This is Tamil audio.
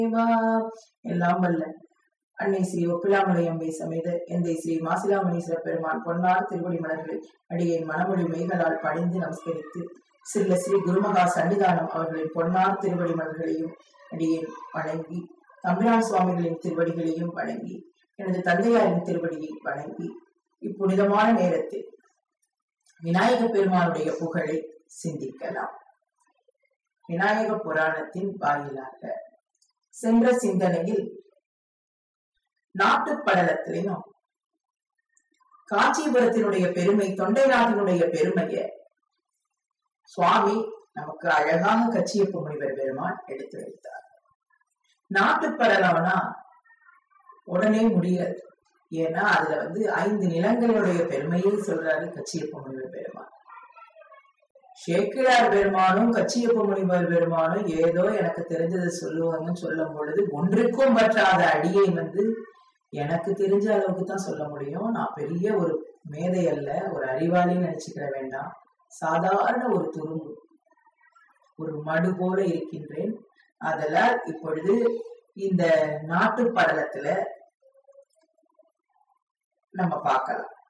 தேவா எல்லாம் வல்ல அன்னை ஸ்ரீ ஒப்பிலாமலை அம்பை சமேத எந்தை ஸ்ரீ மாசிலாமணீஸ்வர பெருமான் பொன்னார் திருவடி மலர்களை அடியை மனமொழி மெய்களால் பணிந்து நமஸ்கரித்து சில்ல ஸ்ரீ குருமகா சன்னிதானம் அவர்களின் பொன்னார் திருவடி மலர்களையும் அடியேன் வணங்கி தம்பிரான் சுவாமிகளின் திருவடிகளையும் வணங்கி எனது தந்தையாரின் திருவடியை வணங்கி இப்புனிதமான நேரத்தில் விநாயக பெருமானுடைய புகழை சிந்திக்கலாம் விநாயக புராணத்தின் வாயிலாக சென்ற சிந்தனையில் நாட்டுப் படலத்திலையும் காஞ்சிபுரத்தினுடைய பெருமை தொண்டை நாட்டினுடைய பெருமையை சுவாமி நமக்கு அழகாக கச்சியப்ப முனிவர் பெருமான் எடுத்து வைத்தார் நாட்டுப் படலம்னா உடனே முடியாது ஏன்னா அதுல வந்து ஐந்து நிலங்களுடைய பெருமையை சொல்றாரு கச்சியப்ப முனிவர் பெருமான் சேக்கிழார் பெருமானும் கச்சியப்ப முனிவர் பெருமானும் ஏதோ எனக்கு தெரிஞ்சதை சொல்லுவாங்கன்னு சொல்லும் பொழுது ஒன்றுக்கும் பற்றாத அடியை வந்து எனக்கு தெரிஞ்ச அளவுக்கு தான் சொல்ல முடியும் நான் பெரிய ஒரு மேதை அல்ல ஒரு அறிவாளின்னு நினைச்சுக்கிற வேண்டாம் சாதாரண ஒரு துரும்பு ஒரு மடு போல இருக்கின்றேன் அதெல்லாம் இப்பொழுது இந்த நாட்டு படலத்துல நம்ம பார்க்கலாம்